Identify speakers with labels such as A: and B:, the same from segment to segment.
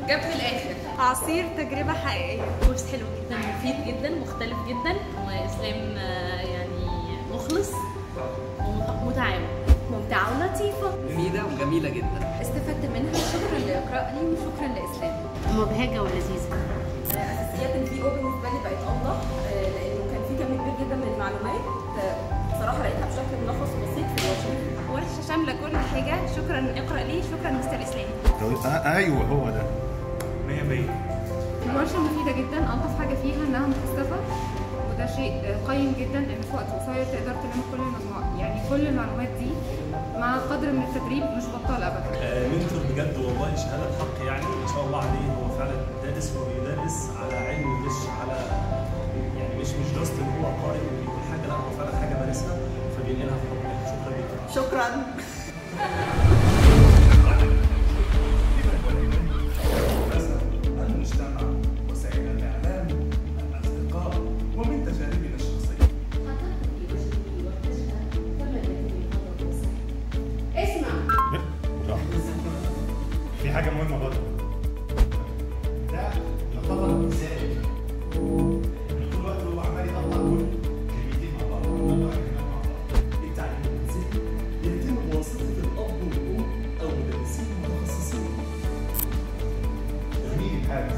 A: جاب في الاخر
B: عصير تجربة حقيقية
C: كورس حلو جدا مفيد جدا مختلف جدا واسلام آه، يعني مخلص ومتعاون
A: ممتعه ولطيفه
D: مفيدة وجميلة جدا
A: استفدت منها شكرا لاقراء لي وشكرا لاسلام
C: مبهجه ولذيذه
E: اساسيات الفي او بالنسبه لي بقت اوضح آه، لانه كان في كم كبير جدا من المعلومات آه، بصراحه لقيتها بشكل ملخص وبسيط في الورشه
A: ورشه شامله كل حاجه شكرا اقرا لي شكرا مستر اسلام
F: آه ايوه هو ده
G: 100 100
H: الورشة مفيدة جدا ألطف حاجة فيها إنها مكثفة وده شيء قيم جدا إن في وقت قصير تقدر تلم كل المجموعة يعني كل المعلومات دي مع قدر من التدريب مش بطال أبدا
G: آه، منتور بجد والله شهاده حق يعني ما شاء الله عليه هو فعلا دارس وبيدرس على علم مش على يعني مش مش جاست ان هو قارئ وبيقول حاجه لا هو فعلا حاجه دارسها فبينقلها في حقك شكرا جدا
E: شكرا
F: المجتمع وسائل الاعلام الاصدقاء ومن تجاربنا الشخصيه في حاجه مهمه برضه ده يعتبر مثال طول الوقت هو عمال يطلع كل كلمتين مع بعض يطلع كلمات مع بعض
G: التعليم المنزلي يتم بواسطه الاب والام او مدرسين متخصصين
F: جميل هذا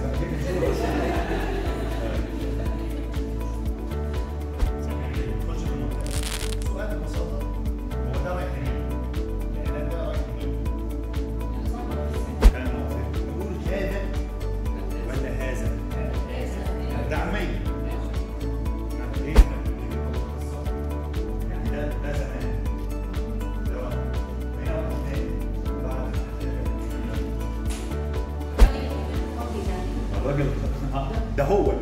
F: نخش في النقطة. سؤال ببساطة هو ده رايح لمين؟ الإعلان ده رايح لمين؟ أنا نقول هذا ولا هذا؟ ده عامية. نعمل إيه؟ يعني ده ده زمان. ده وقت. هنا وقت تاني. بعد الراجل آه، ده هو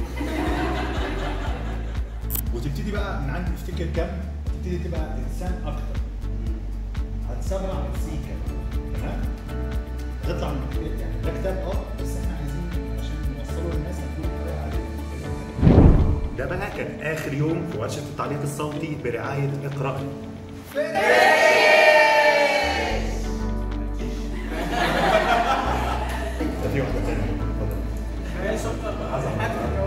F: وتبتدي بقى من عند تفتكر كم تبتدي تبقى انسان اكتر هتسرع سيكا تمام هتطلع من الكتاب يعني ده كتاب اه بس احنا عايزين عشان نوصله للناس هنقول الطريقه عليه ده بقى كان اخر يوم في ورشه التعليق الصوتي برعايه اقرا ده في واحده ثانيه اتفضل